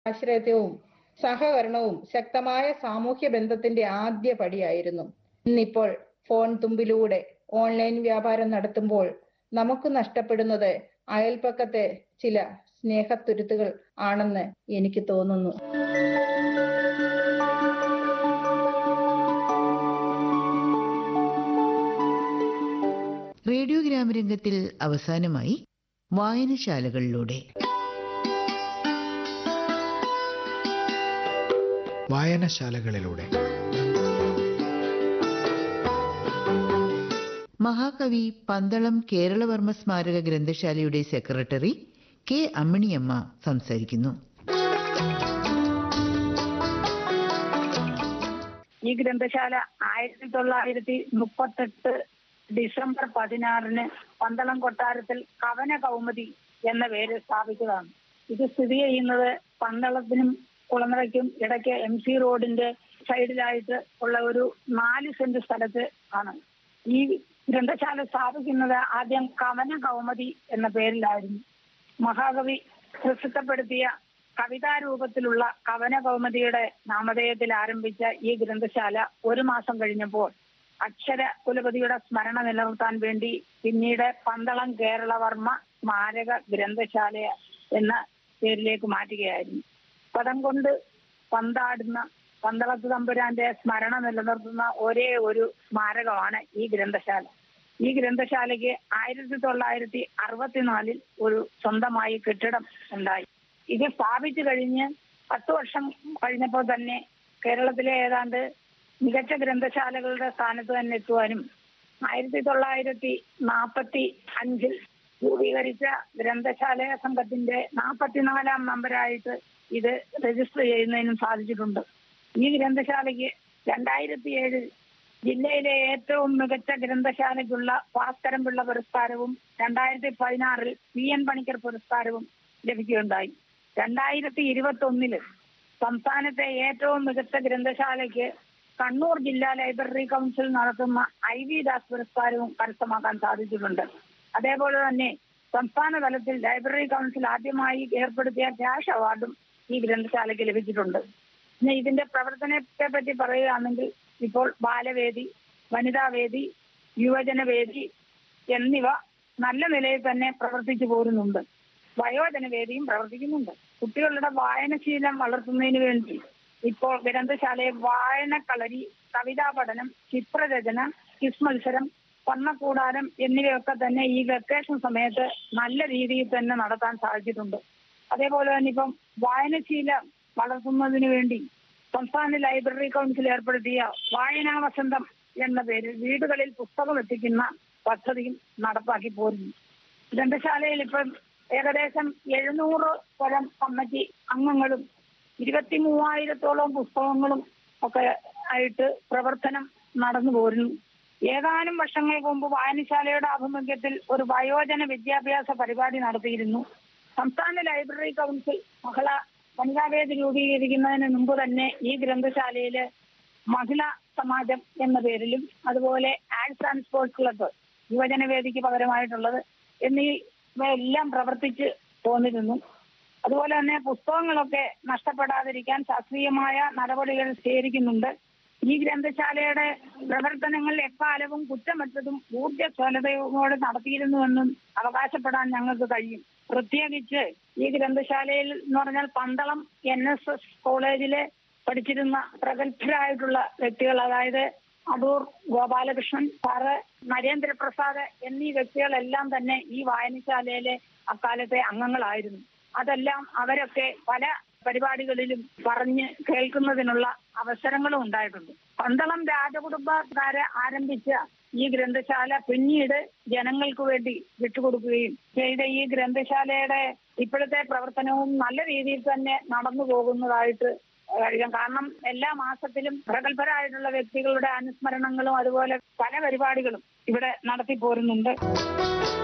ആശ്രയത്വവും സഹകരണവും ശക്തമായ സാമൂഹ്യ ബന്ധത്തിന്റെ ആദ്യ പടിയായിരുന്നു ഇന്നിപ്പോൾ ഫോൺ തുമ്പിലൂടെ ഓൺലൈൻ വ്യാപാരം നടത്തുമ്പോൾ നമുക്ക് നഷ്ടപ്പെടുന്നത് അയൽപ്പക്കത്തെ ചില സ്നേഹത്തുരുത്തുകൾ ആണെന്ന് എനിക്ക് തോന്നുന്നു റേഡിയോ ഗ്രാമരംഗത്തിൽ അവസാനമായി വായനശാലകളിലൂടെ വായനശാലകളിലൂടെ മഹാകവി പന്തളം കേരളവർമ്മ സ്മാരക ഗ്രന്ഥശാലയുടെ സെക്രട്ടറി കെ അമ്മിണിയമ്മ സംസാരിക്കുന്നു ഈ ഗ്രന്ഥശാല ആയിരത്തി തൊള്ളായിരത്തി മുപ്പത്തെട്ട് ഡിസംബർ പതിനാറിന് പന്തളം കൊട്ടാരത്തിൽ കവന കൗമുദി എന്ന പേര് സ്ഥാപിച്ചതാണ് ഇത് സ്ഥിതി ചെയ്യുന്നത് പന്തളത്തിനും കുളനടയ്ക്കും ഇടയ്ക്ക് എം സി റോഡിന്റെ സൈഡിലായിട്ട് ഉള്ള ഒരു നാല് സെന്റ് സ്ഥലത്ത് ആണ് ഈ ഗ്രന്ഥശാല സ്ഥാപിക്കുന്നത് ആദ്യം കവന കൗമുദി എന്ന പേരിലായിരുന്നു മഹാകവി പ്രസിദ്ധപ്പെടുത്തിയ കവിതാരൂപത്തിലുള്ള കവന കൗമുദിയുടെ നാമധേയത്തിൽ ആരംഭിച്ച ഈ ഗ്രന്ഥശാല ഒരു മാസം കഴിഞ്ഞപ്പോൾ അക്ഷര കുലപതിയുടെ സ്മരണ നിലനിർത്താൻ വേണ്ടി പിന്നീട് പന്തളം കേരളവർമ്മ സ്മാരക ഗ്രന്ഥശാല എന്ന പേരിലേക്ക് മാറ്റുകയായിരുന്നു പദം കൊണ്ട് പന്താടുന്ന പന്തളത്ത് തമ്പുരാന്റെ സ്മരണ നിലനിർത്തുന്ന ഒരേ ഒരു സ്മാരകമാണ് ഈ ഗ്രന്ഥശാല ഈ ഗ്രന്ഥശാലയ്ക്ക് ആയിരത്തി തൊള്ളായിരത്തി അറുപത്തിനാലിൽ ഒരു സ്വന്തമായി കെട്ടിടം ഉണ്ടായി ഇത് സ്ഥാപിച്ചു കഴിഞ്ഞ് പത്ത് വർഷം കഴിഞ്ഞപ്പോൾ തന്നെ കേരളത്തിലെ ഏതാണ്ട് മികച്ച ഗ്രന്ഥശാലകളുടെ സ്ഥാനത്ത് തന്നെ എത്തുവാനും ആയിരത്തി തൊള്ളായിരത്തി നാൽപ്പത്തി അഞ്ചിൽ രൂപീകരിച്ച ഗ്രന്ഥശാല സംഘത്തിന്റെ നാൽപ്പത്തിനാലാം നമ്പരായിട്ട് ഇത് രജിസ്റ്റർ ചെയ്യുന്നതിനും സാധിച്ചിട്ടുണ്ട് ഈ ഗ്രന്ഥശാലയ്ക്ക് രണ്ടായിരത്തി ഏഴിൽ ജില്ലയിലെ ഏറ്റവും മികച്ച ഗ്രന്ഥശാലയ്ക്കുള്ള ഭാസ്കരൻപിള്ള പുരസ്കാരവും രണ്ടായിരത്തി പതിനാറിൽ പി എൻ പണിക്കർ പുരസ്കാരവും ലഭിക്കുകയുണ്ടായി രണ്ടായിരത്തി ഇരുപത്തി ഒന്നില് സംസ്ഥാനത്തെ ഏറ്റവും മികച്ച ഗ്രന്ഥശാലയ്ക്ക് കണ്ണൂർ ജില്ലാ ലൈബ്രറി കൗൺസിൽ നടത്തുന്ന ഐ വി ദാസ് പുരസ്കാരവും കരസ്ഥമാക്കാൻ സാധിച്ചിട്ടുണ്ട് അതേപോലെ തന്നെ സംസ്ഥാന തലത്തിൽ ലൈബ്രറി കൗൺസിൽ ആദ്യമായി ഏർപ്പെടുത്തിയ ക്യാഷ് അവാർഡും ഈ ഗ്രന്ഥശാലയ്ക്ക് ലഭിച്ചിട്ടുണ്ട് പിന്നെ ഇതിന്റെ പ്രവർത്തനത്തെ പറ്റി പറയുകയാണെങ്കിൽ ഇപ്പോൾ ബാലവേദി വനിതാവേദി യുവജനവേദി എന്നിവ നല്ല നിലയിൽ തന്നെ പ്രവർത്തിച്ചു പോരുന്നുണ്ട് വയോജനവേദിയും പ്രവർത്തിക്കുന്നുണ്ട് കുട്ടികളുടെ വായനശീലം വളർത്തുന്നതിന് വേണ്ടി ഇപ്പോൾ ഗ്രന്ഥശാലയെ വായനക്കളരി കവിതാ പഠനം ചിത്രരചന ക്വിസ് മത്സരം വർണ്ണക്കൂടാരം എന്നിവയൊക്കെ തന്നെ ഈ വെക്കേഷൻ സമയത്ത് നല്ല രീതിയിൽ തന്നെ നടത്താൻ സാധിച്ചിട്ടുണ്ട് അതേപോലെ തന്നെ ഇപ്പം വായനശീലം വളർത്തുന്നതിന് വേണ്ടി സംസ്ഥാന ലൈബ്രറി കൗൺസിൽ ഏർപ്പെടുത്തിയ വായനാ വസന്തം എന്ന പേരിൽ വീടുകളിൽ പുസ്തകം എത്തിക്കുന്ന പദ്ധതിയും നടപ്പാക്കി പോരുന്നു ഗ്രന്ഥശാലയിൽ ഇപ്പം ഏകദേശം എഴുന്നൂറ് തരം കമ്മിറ്റി അംഗങ്ങളും ഇരുപത്തി മൂവായിരത്തോളം പുസ്തകങ്ങളും ഒക്കെ ആയിട്ട് പ്രവർത്തനം നടന്നു പോരുന്നു ഏതാനും വർഷങ്ങൾക്ക് മുമ്പ് വായനശാലയുടെ ആഭിമുഖ്യത്തിൽ ഒരു വയോജന വിദ്യാഭ്യാസ പരിപാടി നടത്തിയിരുന്നു സംസ്ഥാന ലൈബ്രറി കൗൺസിൽ മഹിളാ വനിതാവേദി രൂപീകരിക്കുന്നതിന് മുമ്പ് തന്നെ ഈ ഗ്രന്ഥശാലയില് മഹിളാ സമാജം എന്ന പേരിലും അതുപോലെ ആർട്സ് ആൻഡ് സ്പോർട്സ് ക്ലബ്ബ് യുവജനവേദിക്ക് പകരമായിട്ടുള്ളത് എന്നിവയെല്ലാം പ്രവർത്തിച്ച് പോന്നിരുന്നു അതുപോലെ തന്നെ പുസ്തകങ്ങളൊക്കെ നഷ്ടപ്പെടാതിരിക്കാൻ ശാസ്ത്രീയമായ നടപടികൾ സ്വീകരിക്കുന്നുണ്ട് ഈ ഗ്രന്ഥശാലയുടെ പ്രവർത്തനങ്ങൾ എക്കാലവും കുറ്റമറ്റതും ഊർജ്ജസ്വലതയോടെ നടത്തിയിരുന്നുവെന്നും അവകാശപ്പെടാൻ ഞങ്ങൾക്ക് കഴിയും പ്രത്യേകിച്ച് ഈ ഗ്രന്ഥശാലയിൽ എന്ന് പറഞ്ഞാൽ പന്തളം എൻ എസ് എസ് കോളേജിലെ പഠിച്ചിരുന്ന പ്രഗത്ഭരായിട്ടുള്ള വ്യക്തികൾ അതായത് അടൂർ ഗോപാലകൃഷ്ണൻ സാറ് നരേന്ദ്രപ്രസാദ് എന്നീ വ്യക്തികളെല്ലാം തന്നെ ഈ വായനശാലയിലെ അക്കാലത്തെ അംഗങ്ങളായിരുന്നു അതെല്ലാം അവരൊക്കെ പല പരിപാടികളിലും പറഞ്ഞ് കേൾക്കുന്നതിനുള്ള അവസരങ്ങളും ഉണ്ടായിട്ടുണ്ട് പന്തളം രാജകുടുംബക്കാരെ ആരംഭിച്ച ഈ ഗ്രന്ഥശാല പിന്നീട് ജനങ്ങൾക്ക് വേണ്ടി വിട്ടുകൊടുക്കുകയും ചെയ്ത ഈ ഗ്രന്ഥശാലയുടെ ഇപ്പോഴത്തെ പ്രവർത്തനവും നല്ല രീതിയിൽ തന്നെ നടന്നു പോകുന്നതായിട്ട് കഴിയാം കാരണം എല്ലാ മാസത്തിലും പ്രഗത്ഭരായിട്ടുള്ള വ്യക്തികളുടെ അനുസ്മരണങ്ങളും അതുപോലെ പല പരിപാടികളും ഇവിടെ നടത്തി പോരുന്നുണ്ട്